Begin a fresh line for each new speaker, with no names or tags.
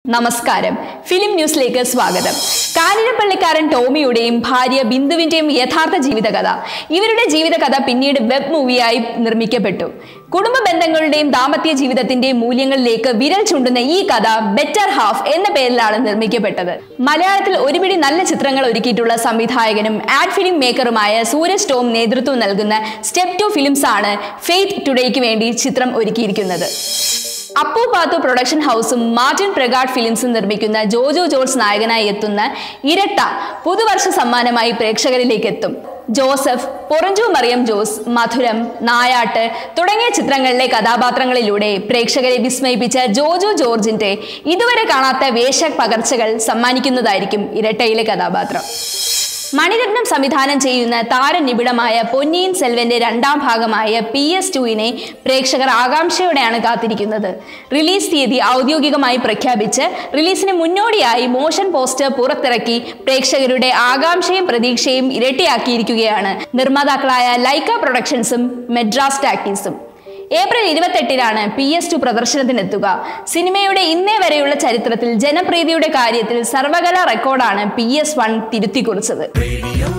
നമസ്കാരം ഫിലിം ന്യൂസിലേക്ക് സ്വാഗതം കാഞ്ഞിരപ്പള്ളിക്കാരൻ ടോമിയുടെയും ഭാര്യ ബിന്ദുവിന്റെയും യഥാർത്ഥ ജീവിതകഥ ഇവരുടെ ജീവിതകഥ പിന്നീട് വെബ് മൂവിയായി നിർമ്മിക്കപ്പെട്ടു കുടുംബ ബന്ധങ്ങളുടെയും ദാമ്പത്യ ജീവിതത്തിന്റെയും മൂല്യങ്ങളിലേക്ക് വിരൽ ചൂണ്ടുന്ന ഈ കഥ ബെറ്റർ ഹാഫ് എന്ന പേരിലാണ് നിർമ്മിക്കപ്പെട്ടത് മലയാളത്തിൽ ഒരുപിടി നല്ല ചിത്രങ്ങൾ ഒരുക്കിയിട്ടുള്ള സംവിധായകനും ആഡ് ഫിലിം മേക്കറുമായ സൂരജ് ടോം നേതൃത്വം നൽകുന്ന സ്റ്റെപ്പ് ടു ഫിലിംസ് ആണ് ഫെയ്ത്ത് ടുഡേക്ക് വേണ്ടി ചിത്രം ഒരുക്കിയിരിക്കുന്നത് അപ്പു പാത്തു പ്രൊഡക്ഷൻ ഹൗസും മാർട്ടിൻ പ്രഗാഡ് ഫിലിംസും നിർമ്മിക്കുന്ന ജോജോ ജോർജ് നായകനായി എത്തുന്ന ഇരട്ട പുതുവർഷ സമ്മാനമായി പ്രേക്ഷകരിലേക്ക് എത്തും ജോസഫ് പൊറഞ്ചു മറിയം ജോസ് മധുരം നായാട്ട് തുടങ്ങിയ ചിത്രങ്ങളിലെ കഥാപാത്രങ്ങളിലൂടെ പ്രേക്ഷകരെ വിസ്മയിപ്പിച്ച ജോജോ ജോർജിന്റെ ഇതുവരെ കാണാത്ത വേഷ പകർച്ചകൾ സമ്മാനിക്കുന്നതായിരിക്കും ഇരട്ടയിലെ കഥാപാത്രം മണിരത്നം സംവിധാനം ചെയ്യുന്ന താരനിബിഡമായ പൊന്നിയിൻ സെൽവന്റെ രണ്ടാം ഭാഗമായ പി എസ് ടുവിനെ പ്രേക്ഷകർ ആകാംക്ഷയോടെയാണ് കാത്തിരിക്കുന്നത് റിലീസ് തീയതി ഔദ്യോഗികമായി പ്രഖ്യാപിച്ച് റിലീസിന് മുന്നോടിയായി മോഷൻ പോസ്റ്റർ പുറത്തിറക്കി പ്രേക്ഷകരുടെ ആകാംക്ഷയും പ്രതീക്ഷയും ഇരട്ടിയാക്കിയിരിക്കുകയാണ് നിർമ്മാതാക്കളായ ലൈക്ക പ്രൊഡക്ഷൻസും മെഡ്രാസ് ടാക്കീസും ഏപ്രിൽ ഇരുപത്തെട്ടിനാണ് പി എസ് ടു പ്രദർശനത്തിനെത്തുക സിനിമയുടെ ഇന്നേ വരെയുള്ള ചരിത്രത്തിൽ ജനപ്രീതിയുടെ കാര്യത്തിൽ സർവകലാ റെക്കോർഡാണ് പി എസ് വൺ തിരുത്തിക്കുറിച്ചത്
Radio